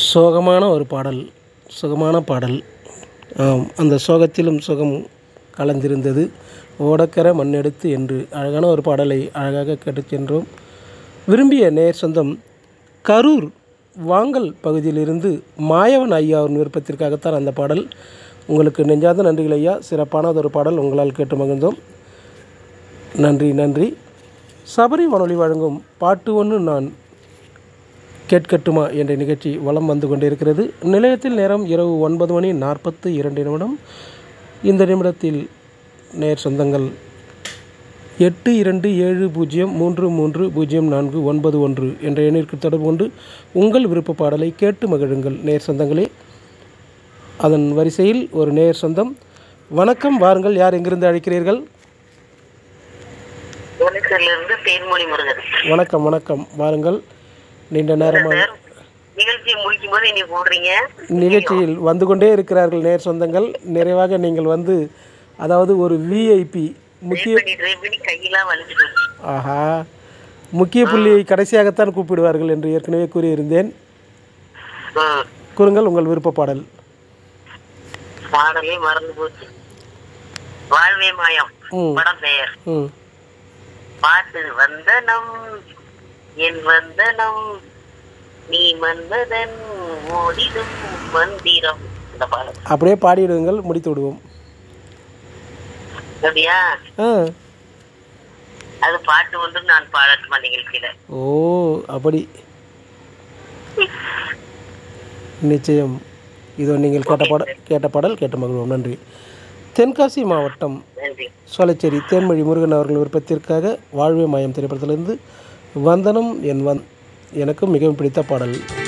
சோகமான ஒரு பாடல் சுகமான பாடல் ஆம் அந்த சோகத்திலும் சுகம் கலந்திருந்தது ஓடக்கர மண்ணெடுத்து என்று அழகான ஒரு பாடலை அழகாக கேட்டுச் சென்றோம் விரும்பிய நேர் சொந்தம் கரூர் வாங்கல் பகுதியிலிருந்து மாயவன் ஐயாவின் விருப்பத்திற்காகத்தான் அந்த பாடல் உங்களுக்கு நெஞ்சார்ந்த நன்றிகள் ஐயா சிறப்பானதொரு பாடல் உங்களால் கேட்டு மகிழ்ந்தோம் நன்றி நன்றி சபரி வானொலி வழங்கும் பாட்டு ஒன்று நான் கேட்கட்டுமா என்ற நிகழ்ச்சி வலம் வந்து கொண்டிருக்கிறது நிலையத்தில் நேரம் இரவு ஒன்பது மணி நாற்பத்து இரண்டு நிமிடம் இந்த நிமிடத்தில் நேர் சொந்தங்கள் எட்டு இரண்டு ஏழு பூஜ்ஜியம் மூன்று மூன்று பூஜ்ஜியம் நான்கு ஒன்பது ஒன்று என்ற எண்ணிற்கு தொடர்பு கொண்டு உங்கள் விருப்ப பாடலை கேட்டு மகிழுங்கள் நேர் சொந்தங்களே அதன் வரிசையில் ஒரு நேர் சொந்தம் வணக்கம் வாருங்கள் யார் எங்கிருந்து அழைக்கிறீர்கள் புவனேஸ்வரில இருந்து தேன்மொழி முருகன் வணக்கம் வணக்கம் வாருங்கள் நீண்ட நேரமாக சார் நிகழ்ச்சியை முடிக்கும் போது நீ போடுறீங்க நிகழ்ச்சியில் வந்து கொண்டே இருக்கிறார்கள் நேர் சொந்தங்கள் நிறைவாக நீங்கள் வந்து அதாவது ஒரு விஐபி முக்கிய ட்ரை பண்ணி ட்ரை பண்ணி கையெல்லாம் வலிச்சு போச்சு ஆஹா முக்கிய புள்ளியை கடைசியாகத்தான் கூப்பிடுவார்கள் என்று ஏற்கனவே கூறியிருந்தேன் ம். கூறுங்கள் உங்கள் விருப்ப பாடல் பாடலே மறந்து போச்சு வாழ்வே மாயம் ம். படம் பெயர் ம் பாட்டு வந்தனம் என் வந்தனம் நீ மன்மதன் ஓடிடும் மந்திரம் இந்த பாடல் அப்படியே பாடிவிடுங்கள் முடித்து விடுவோம் அப்படியா ஆ அது பாட்டு ஒன்று நான் பாடட்டுமா நிகழ்ச்சியில ஓ அப்படி நிச்சயம் இதோ நீங்கள் கேட்ட பாடல் கேட்ட பாடல் கேட்ட மகிழ்வோம் நன்றி தென்காசி மாவட்டம் நன்றி சோலைச்சேரி தேன்மொழி முருகன் அவர்கள் விருப்பத்திற்காக வாழ்வே மாயம் திரைப்படத்திலிருந்து வந்தனம் என் வந் எனக்கு மிகவும் பிடித்த பாடல்